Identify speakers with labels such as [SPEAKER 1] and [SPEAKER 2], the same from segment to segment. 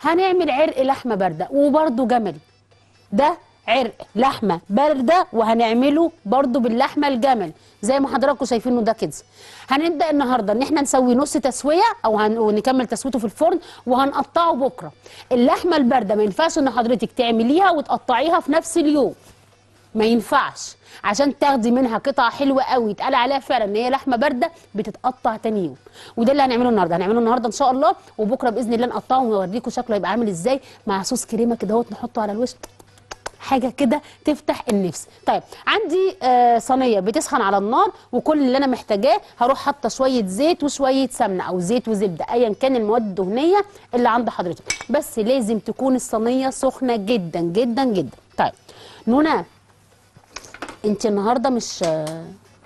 [SPEAKER 1] هنعمل عرق لحمه بارده وبرده جملي ده عرق لحمه بارده وهنعمله برده باللحمه الجمل زي ما حضراتكم شايفينه ده كده هنبدا النهارده ان احنا نسوي نص تسويه او هن... ونكمل تسويته في الفرن وهنقطعه بكره اللحمه البارده ما ينفعش ان حضرتك تعمليها وتقطعيها في نفس اليوم ما ينفعش عشان تاخدي منها قطعه حلوه قوي يتقال عليها فعلا ان هي لحمه بارده بتتقطع تاني يوم وده اللي هنعمله النهارده هنعمله النهارده ان شاء الله وبكره باذن الله نقطعه ونوريكم شكله هيبقى عامل ازاي مع صوص كريمه كده اهوت نحطه على الوش حاجه كده تفتح النفس طيب عندي آه صينيه بتسخن على النار وكل اللي انا محتاجاه هروح حاطه شويه زيت وشويه سمنه او زيت وزبده ايا كان المواد الدهنيه اللي عند حضرتك بس لازم تكون الصينيه سخنه جدا جدا جدا طيب نونا انت النهارده مش آه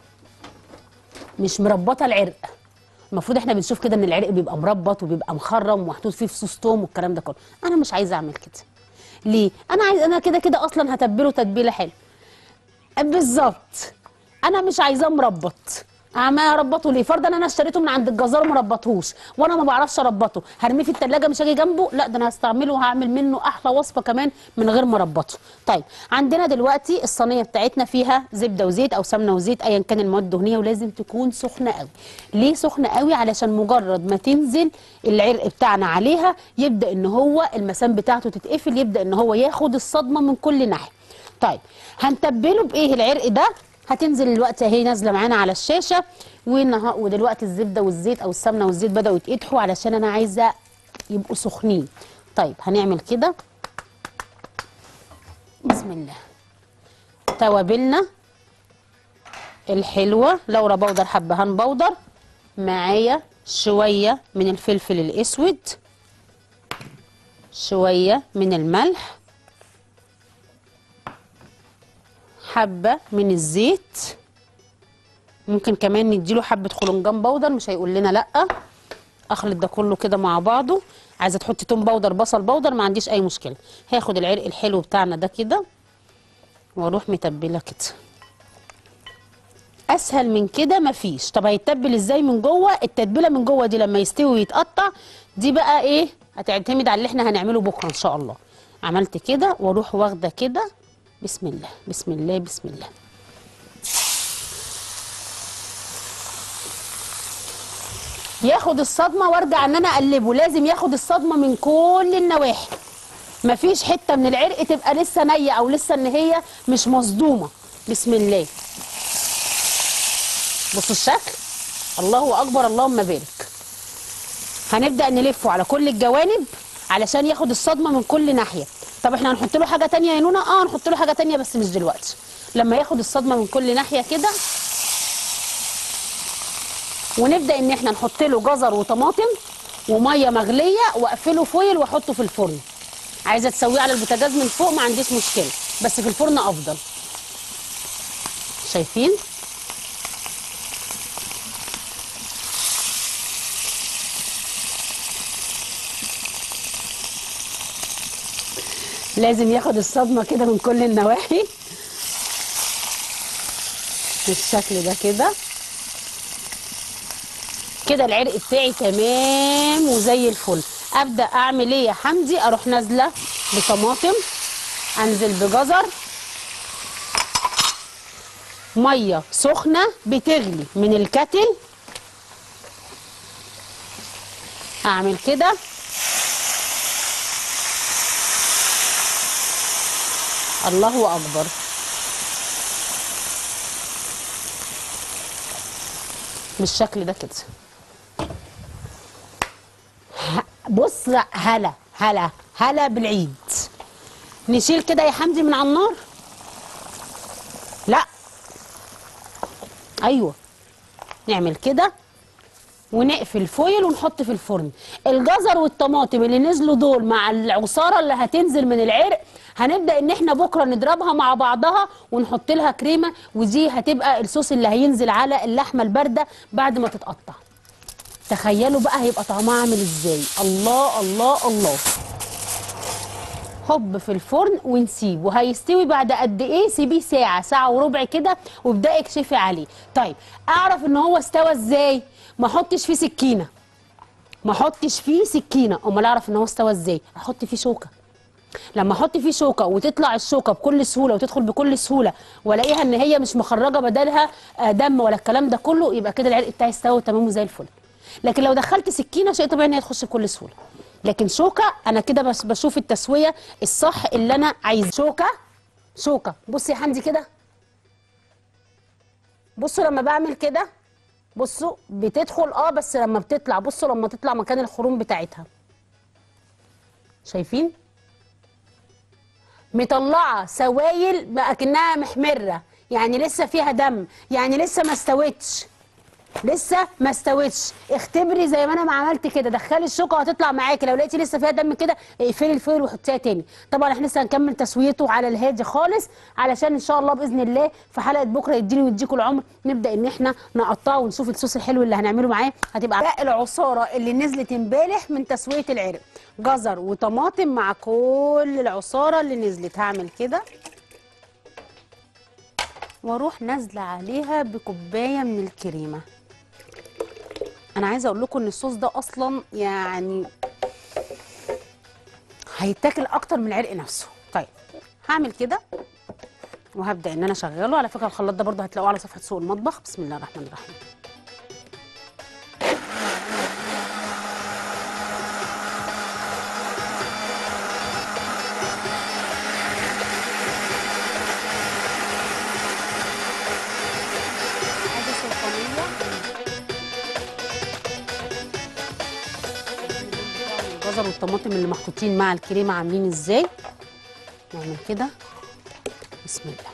[SPEAKER 1] مش مربطه العرق المفروض احنا بنشوف كده ان العرق بيبقى مربط وبيبقى مخرم ومحطوط فيه فصوص توم والكلام ده كله انا مش عايزه اعمل كده ليه انا عايز انا كده كده اصلا هتبله تتبيله حلوه بالظبط انا مش عايزاه مربط ما اربطه ليه فرضا انا اشتريته من عند الجزار وما ربطهوش وانا ما بعرفش اربطه هرميه في التلاجة مش هاجي جنبه لا ده انا هستعمله وهعمل منه احلى وصفه كمان من غير ما اربطه طيب عندنا دلوقتي الصينيه بتاعتنا فيها زبده وزيت او سمنه وزيت ايا كان المواد الدهنيه ولازم تكون سخنه قوي ليه سخنه قوي علشان مجرد ما تنزل العرق بتاعنا عليها يبدا ان هو المسام بتاعته تتقفل يبدا ان هو ياخد الصدمه من كل ناحيه طيب هنتبله بايه العرق ده هتنزل الوقت اهي نازله معانا على الشاشه والنها- ودلوقتي الزبده والزيت او السمنه والزيت بداوا يتقدحوا علشان انا عايزه يبقوا سخنين طيب هنعمل كده بسم الله توابلنا الحلوه لورا بودر حبهان بودر معايا شويه من الفلفل الاسود شويه من الملح حبه من الزيت ممكن كمان نديله حبه خلنجان بودر مش هيقول لنا لا اخلط ده كله كده مع بعضه عايزه تحطي توم بودر بصل بودر ما عنديش اي مشكله هاخد العرق الحلو بتاعنا ده كده واروح متبله كده اسهل من كده مفيش طب هيتبل ازاي من جوه التتبيله من جوه دي لما يستوي ويتقطع دي بقى ايه هتعتمد على اللي احنا هنعمله بكره ان شاء الله عملت كده واروح واخده كده بسم الله بسم الله بسم الله ياخد الصدمه وارجع ان انا اقلبه لازم ياخد الصدمه من كل النواحي مفيش حته من العرق تبقى لسه نيه او لسه ان هي مش مصدومه بسم الله بصوا الشكل الله اكبر اللهم بارك هنبدا نلفه على كل الجوانب علشان ياخد الصدمه من كل ناحيه طب احنا هنحط له حاجه تانية يا نونا اه هنحط له حاجه تانية بس مش دلوقتي لما ياخد الصدمه من كل ناحيه كده ونبدا ان احنا نحط له جزر وطماطم وميه مغليه واقفله فويل واحطه في الفرن عايزه تسويه على البوتاجاز من فوق ما عنديش مشكله بس في الفرن افضل شايفين لازم ياخد الصدمه كده من كل النواحي بالشكل ده كده كده العرق بتاعي تمام وزي الفل ابدا اعمل ايه يا حمدي اروح نازله بطماطم انزل بجزر ميه سخنه بتغلي من الكتل اعمل كده الله اكبر بالشكل ده كده ه- بص هلا هلا هلا بالعيد نشيل كده يا حمدي من على النار لا ايوه نعمل كده ونقفل فويل ونحط في الفرن الجزر والطماطم اللي نزلوا دول مع العصاره اللي هتنزل من العرق هنبدا ان احنا بكره نضربها مع بعضها ونحط لها كريمه ودي هتبقى الصوص اللي هينزل على اللحمه البارده بعد ما تتقطع تخيلوا بقى هيبقى طعمها عامل ازاي الله الله الله هوب في الفرن ونسيبه هيستوي بعد قد ايه سيبيه ساعه ساعه وربع كده وابداي اكشفي عليه طيب اعرف ان هو استوى ازاي ما احطش فيه سكينه ما احطش فيه سكينه امال اعرف ان هو استوى ازاي احط فيه شوكه لما احط فيه شوكه وتطلع الشوكه بكل سهوله وتدخل بكل سهوله والاقيها ان هي مش مخرجه بدلها آه، دم ولا الكلام ده كله يبقى كده العرق بتاعي استوى تمام وزي الفل لكن لو دخلت سكينه شيء طبيعي ان هي تخش بكل سهوله لكن شوكه انا كده بس بشوف التسويه الصح اللي انا عايزه شوكه شوكه بصي يا حمدي كده بصوا لما بعمل كده بصوا بتدخل اه بس لما بتطلع بصوا لما تطلع مكان الخروم بتاعتها شايفين مطلعه سوائل بقى كأنها محمره يعني لسه فيها دم يعني لسه ما استوتش لسه ما استوتش اختبري زي ما انا ما عملت كده دخلي الشوكه وهتطلع معاكي لو لقيتي لسه فيها دم كده اقفلي الفويل وحطيها تاني طبعا احنا لسه هنكمل تسويته على الهادي خالص علشان ان شاء الله باذن الله في حلقه بكره يديني ويديكوا العمر نبدا ان احنا نقطعه ونشوف الصوص الحلو اللي هنعمله معاه هتبقى باقي العصاره اللي نزلت امبارح من تسويه العرق جزر وطماطم مع كل العصاره اللي نزلت هعمل كده واروح نازله عليها بكوبايه من الكريمه انا عايزه اقول لكم ان الصوص ده اصلا يعني هيتاكل اكتر من العرق نفسه طيب هعمل كده وهبدا ان انا اشغله على فكره الخلاط ده برضه هتلاقوه على صفحه سوق المطبخ بسم الله الرحمن الرحيم حاجه سلطانيه الجزر والطماطم اللي محطوطين مع الكريمه عاملين ازاي نعمل كده بسم الله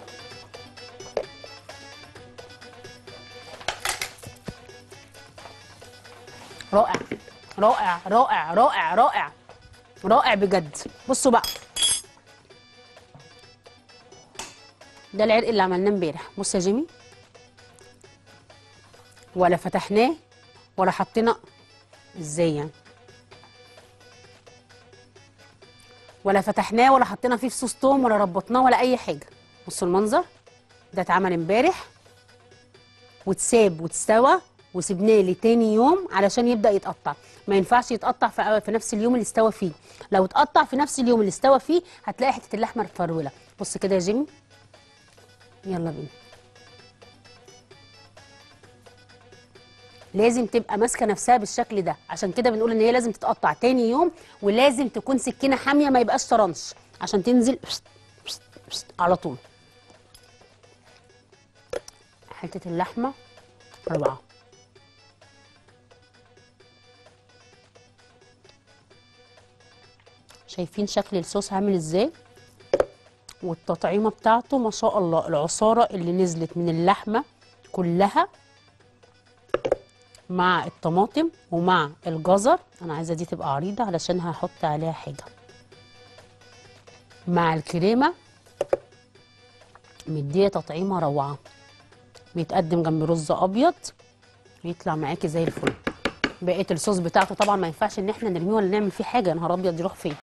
[SPEAKER 1] رائع رائع رائع رائع رائع رائع بجد بصوا بقى ده العرق اللي عملناه امبارح بص يا جيمي ولا فتحناه ولا حطينا ازاي يعني ولا فتحناه ولا حطينا فيه فصوص توم ولا ربطناه ولا اي حاجه بصوا المنظر ده اتعمل امبارح واتساب واتستوى وسبناه لتاني يوم علشان يبدا يتقطع ما ينفعش يتقطع في, في نفس اليوم اللي استوى فيه لو اتقطع في نفس اليوم اللي استوى فيه هتلاقي حته اللحمه مفروله بص كده يا جيمي يلا بينا لازم تبقى ماسكه نفسها بالشكل ده عشان كده بنقول ان هي لازم تتقطع تاني يوم ولازم تكون سكينه حاميه ما يبقاش طرنش عشان تنزل على طول حته اللحمه روعه شايفين شكل الصوص عامل ازاي والتطعيمه بتاعته ما شاء الله العصاره اللي نزلت من اللحمه كلها مع الطماطم ومع الجزر انا عايزه دي تبقى عريضه علشان هحط عليها حاجه مع الكريمه مديه تطعيمه روعه بيتقدم جنب رز ابيض يطلع معاكي زي الفل بقيه الصوص بتاعته طبعا ما ينفعش ان احنا نرميه ولا نعمل فيه حاجه يا نهار ابيض يروح فين